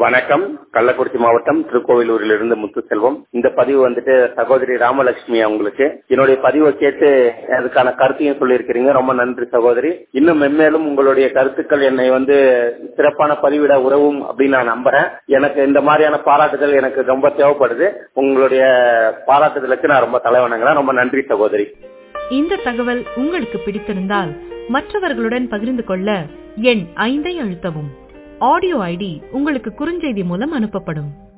வணக்கம் கள்ளக்குறிச்சி மாவட்டம் திருக்கோவிலூரில் இருந்து முத்துசெல்வம் இந்த பதிவு வந்துட்டு சகோதரி ராமலட்சுமி அவங்களுக்கு என்னுடைய பதிவை கேட்டு அதுக்கான கருத்தையும் சொல்லியிருக்கிறீங்க ரொம்ப நன்றி சகோதரி இன்னும் மென்மேலும் உங்களுடைய கருத்துக்கள் என்னை வந்து சிறப்பான பதிவிட உறவும் அப்படின்னு நான் நம்புறேன் எனக்கு இந்த மாதிரியான பாராட்டுதல் எனக்கு ரொம்ப தேவைப்படுது உங்களுடைய பாராட்டுதலுக்கு நான் ரொம்ப தலைவணங்கிறேன் ரொம்ப நன்றி சகோதரி இந்த தகவல் உங்களுக்கு பிடித்திருந்தால் மற்றவர்களுடன் பகிர்ந்து கொள்ள எண் ஐந்தை அழுத்தவும் ஆடியோ ஐடி உங்களுக்கு குறுஞ்செய்தி மூலம் அனுப்பப்படும்